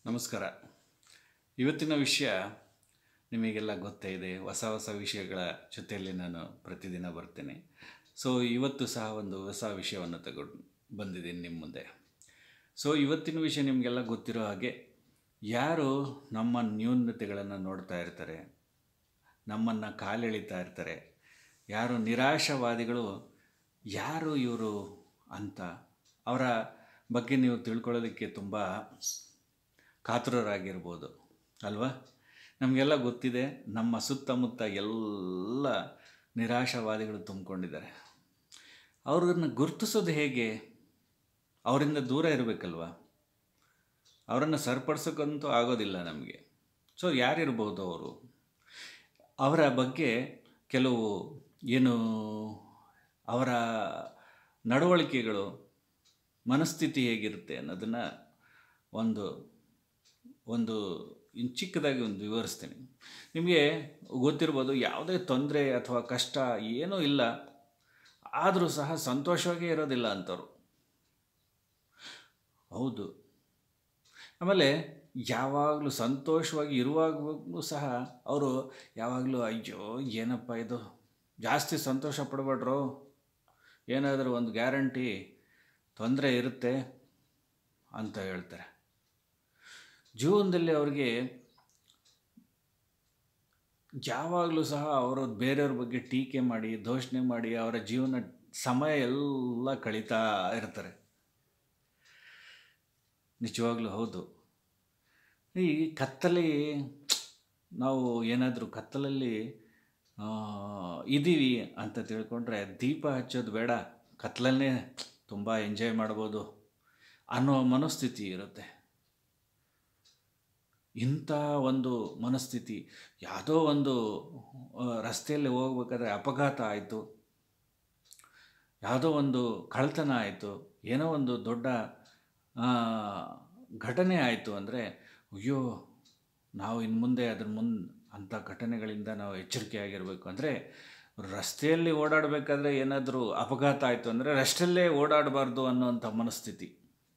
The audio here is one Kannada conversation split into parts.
ನಮಸ್ಕಾರ ಇವತ್ತಿನ ವಿಷಯ ನಿಮಗೆಲ್ಲ ಗೊತ್ತೇ ಇದೆ ಹೊಸ ಹೊಸ ವಿಷಯಗಳ ಜೊತೆಯಲ್ಲಿ ನಾನು ಪ್ರತಿದಿನ ಬರ್ತೇನೆ ಸೊ ಇವತ್ತು ಸಹ ಒಂದು ಹೊಸ ವಿಷಯವನ್ನು ತಗೊಂಡು ಬಂದಿದ್ದೀನಿ ನಿಮ್ಮ ಮುಂದೆ ಸೊ ಇವತ್ತಿನ ವಿಷಯ ನಿಮಗೆಲ್ಲ ಗೊತ್ತಿರೋ ಹಾಗೆ ಯಾರು ನಮ್ಮ ನ್ಯೂನತೆಗಳನ್ನು ನೋಡ್ತಾ ಇರ್ತಾರೆ ನಮ್ಮನ್ನು ಕಾಲೆಳಿತಾ ಇರ್ತಾರೆ ಯಾರು ನಿರಾಶಾವಾದಿಗಳು ಯಾರು ಇವರು ಅಂತ ಅವರ ಬಗ್ಗೆ ನೀವು ತಿಳ್ಕೊಳ್ಳೋದಕ್ಕೆ ತುಂಬ ಕಾತುರರಾಗಿರ್ಬೋದು ಅಲ್ವಾ ನಮಗೆಲ್ಲ ಗೊತ್ತಿದೆ ನಮ್ಮ ಸುತ್ತಮುತ್ತ ಎಲ್ಲ ನಿರಾಶಾವಾದಿಗಳು ತುಂಬಿಕೊಂಡಿದ್ದಾರೆ ಅವ್ರನ್ನ ಗುರುತಿಸೋದು ಹೇಗೆ ಅವರಿಂದ ದೂರ ಇರಬೇಕಲ್ವ ಅವರನ್ನು ಸರಿಪಡಿಸೋಕ್ಕಂತೂ ಆಗೋದಿಲ್ಲ ನಮಗೆ ಸೊ ಯಾರಿರ್ಬೋದು ಅವರು ಅವರ ಬಗ್ಗೆ ಕೆಲವು ಏನು ಅವರ ನಡವಳಿಕೆಗಳು ಮನಸ್ಥಿತಿ ಹೇಗಿರುತ್ತೆ ಅನ್ನೋದನ್ನು ಒಂದು ಒಂದು ಇನ್ ಚಿಕ್ಕದಾಗಿ ಒಂದು ವಿವರಿಸ್ತೇನೆ ನಿಮಗೆ ಗೊತ್ತಿರ್ಬೋದು ಯಾವುದೇ ತೊಂದರೆ ಅಥವಾ ಕಷ್ಟ ಏನೂ ಇಲ್ಲ ಆದರೂ ಸಹ ಸಂತೋಷವಾಗೇ ಇರೋದಿಲ್ಲ ಅಂಥವ್ರು ಹೌದು ಆಮೇಲೆ ಯಾವಾಗಲೂ ಸಂತೋಷವಾಗಿ ಇರುವಾಗಲೂ ಸಹ ಅವರು ಯಾವಾಗಲೂ ಅಯ್ಯೋ ಏನಪ್ಪ ಇದು ಜಾಸ್ತಿ ಸಂತೋಷ ಪಡಬೇಡ್ರು ಏನಾದರೂ ಒಂದು ಗ್ಯಾರಂಟಿ ತೊಂದರೆ ಇರುತ್ತೆ ಅಂತ ಹೇಳ್ತಾರೆ ಜೀವನದಲ್ಲಿ ಅವ್ರಿಗೆ ಯಾವಾಗಲೂ ಸಹ ಅವರು ಬೇರೆಯವ್ರ ಬಗ್ಗೆ ಟೀಕೆ ಮಾಡಿ ದೋಷಣೆ ಮಾಡಿ ಅವರ ಜೀವನ ಸಮಯ ಎಲ್ಲ ಕಳೀತಾ ಇರ್ತಾರೆ ನಿಜವಾಗ್ಲೂ ಹೌದು ಈ ಕತ್ತಲಿ ನಾವು ಏನಾದರೂ ಕತ್ತಲಲ್ಲಿ ಇದ್ದೀವಿ ಅಂತ ತಿಳ್ಕೊಂಡ್ರೆ ದೀಪ ಹಚ್ಚೋದು ಬೇಡ ಕತ್ತಲನ್ನೇ ತುಂಬ ಎಂಜಾಯ್ ಮಾಡ್ಬೋದು ಅನ್ನೋ ಮನಸ್ಥಿತಿ ಇರುತ್ತೆ ಇಂಥ ಒಂದು ಮನಸ್ಥಿತಿ ಯಾವುದೋ ಒಂದು ರಸ್ತೆಯಲ್ಲಿ ಹೋಗ್ಬೇಕಾದ್ರೆ ಅಪಘಾತ ಆಯಿತು ಯಾವುದೋ ಒಂದು ಕಳ್ತನ ಆಯಿತು ಏನೋ ಒಂದು ದೊಡ್ಡ ಘಟನೆ ಆಯಿತು ಅಂದರೆ ಅಯ್ಯೋ ನಾವು ಇನ್ನು ಮುಂದೆ ಅದ್ರ ಮುಂದೆ ಅಂಥ ಘಟನೆಗಳಿಂದ ನಾವು ಎಚ್ಚರಿಕೆಯಾಗಿರಬೇಕು ಅಂದರೆ ರಸ್ತೆಯಲ್ಲಿ ಓಡಾಡಬೇಕಾದ್ರೆ ಏನಾದರೂ ಅಪಘಾತ ಆಯಿತು ಅಂದರೆ ರಸ್ತೆಯಲ್ಲೇ ಓಡಾಡಬಾರ್ದು ಅನ್ನೋವಂಥ ಮನಸ್ಥಿತಿ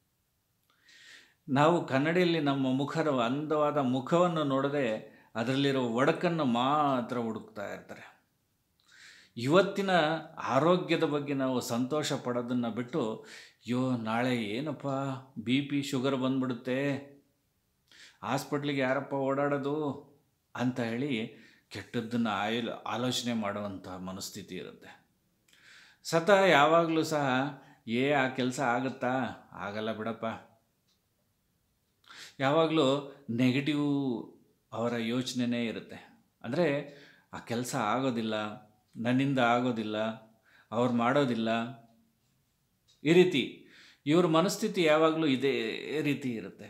ನಾವು ಕನ್ನಡಿಯಲ್ಲಿ ನಮ್ಮ ಮುಖದ ಅಂದವಾದ ಮುಖವನ್ನು ನೋಡದೆ ಅದರಲ್ಲಿರೋ ಒಡಕನ್ನು ಮಾತ್ರ ಹುಡುಕ್ತಾ ಇರ್ತಾರೆ ಇವತ್ತಿನ ಆರೋಗ್ಯದ ಬಗ್ಗೆ ನಾವು ಸಂತೋಷ ಪಡೋದನ್ನು ಬಿಟ್ಟು ಅಯ್ಯೋ ನಾಳೆ ಏನಪ್ಪ ಬಿ ಪಿ ಶುಗರ್ ಬಂದ್ಬಿಡುತ್ತೆ ಹಾಸ್ಪಿಟ್ಲಿಗೆ ಯಾರಪ್ಪ ಓಡಾಡೋದು ಅಂತ ಹೇಳಿ ಕೆಟ್ಟದ್ದನ್ನು ಆಯಲ್ ಆಲೋಚನೆ ಮಾಡುವಂಥ ಮನಸ್ಥಿತಿ ಇರುತ್ತೆ ಸತ ಯಾವಾಗಲೂ ಸಹ ಏ ಆ ಕೆಲಸ ಆಗುತ್ತಾ ಆಗಲ್ಲ ಬಿಡಪ್ಪ ಯಾವಾಗಲೂ ನೆಗೆಟಿವ್ ಅವರ ಯೋಚನೆನೇ ಇರುತ್ತೆ ಅಂದರೆ ಆ ಕೆಲಸ ಆಗೋದಿಲ್ಲ ನನ್ನಿಂದ ಆಗೋದಿಲ್ಲ ಅವ್ರು ಮಾಡೋದಿಲ್ಲ ಈ ರೀತಿ ಇವ್ರ ಮನಸ್ಥಿತಿ ಯಾವಾಗಲೂ ಇದೇ ರೀತಿ ಇರುತ್ತೆ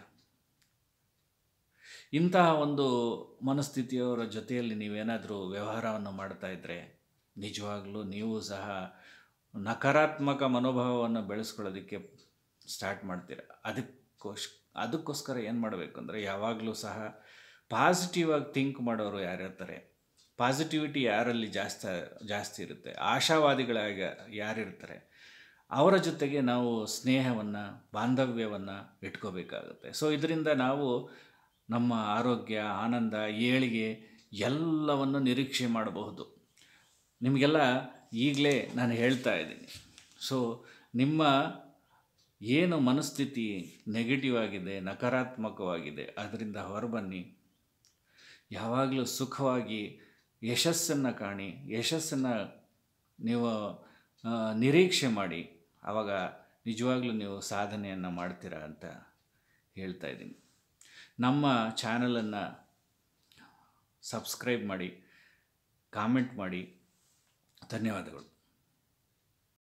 ಇಂತಹ ಒಂದು ಮನಸ್ಥಿತಿಯವರ ಜೊತೆಯಲ್ಲಿ ನೀವೇನಾದರೂ ವ್ಯವಹಾರವನ್ನು ಮಾಡ್ತಾ ಇದ್ದರೆ ನಿಜವಾಗಲೂ ನೀವು ಸಹ ನಕಾರಾತ್ಮಕ ಮನೋಭಾವವನ್ನು ಬೆಳೆಸ್ಕೊಳ್ಳೋದಕ್ಕೆ ಸ್ಟಾರ್ಟ್ ಮಾಡ್ತೀರ ಅದಕ್ಕೋಸ್ ಅದಕ್ಕೋಸ್ಕರ ಏನು ಮಾಡಬೇಕು ಅಂದರೆ ಯಾವಾಗಲೂ ಸಹ ಪಾಸಿಟಿವ್ ಆಗಿ ಥಿಂಕ್ ಮಾಡೋರು ಯಾರಿರ್ತಾರೆ ಪಾಸಿಟಿವಿಟಿ ಯಾರಲ್ಲಿ ಜಾಸ್ತಿ ಜಾಸ್ತಿ ಇರುತ್ತೆ ಆಶಾವಾದಿಗಳಾಗ ಯಾರಿರ್ತಾರೆ ಅವರ ಜೊತೆಗೆ ನಾವು ಸ್ನೇಹವನ್ನು ಬಾಂಧವ್ಯವನ್ನು ಇಟ್ಕೋಬೇಕಾಗುತ್ತೆ ಸೊ ಇದರಿಂದ ನಾವು ನಮ್ಮ ಆರೋಗ್ಯ ಆನಂದ ಏಳಿಗೆ ಎಲ್ಲವನ್ನು ನಿರೀಕ್ಷೆ ಮಾಡಬಹುದು ನಿಮಗೆಲ್ಲ ಈಗಲೇ ನಾನು ಹೇಳ್ತಾ ಇದ್ದೀನಿ ಸೊ ನಿಮ್ಮ ಏನು ಮನಸ್ಥಿತಿ ನೆಗೆಟಿವ್ ಆಗಿದೆ ನಕಾರಾತ್ಮಕವಾಗಿದೆ ಅದರಿಂದ ಹೊರಬನ್ನಿ ಯಾವಾಗಲೂ ಸುಖವಾಗಿ ಯಶಸ್ಸನ್ನು ಕಾಣಿ ಯಶಸ್ಸನ್ನು ನೀವು ನಿರೀಕ್ಷೆ ಮಾಡಿ ಆವಾಗ ನಿಜವಾಗ್ಲೂ ನೀವು ಸಾಧನೆಯನ್ನು ಮಾಡ್ತೀರಾ ಅಂತ ಹೇಳ್ತಾ ಇದ್ದೀನಿ ನಮ್ಮ ಚಾನಲನ್ನು ಸಬ್ಸ್ಕ್ರೈಬ್ ಮಾಡಿ ಕಾಮೆಂಟ್ ಮಾಡಿ ಧನ್ಯವಾದಗಳು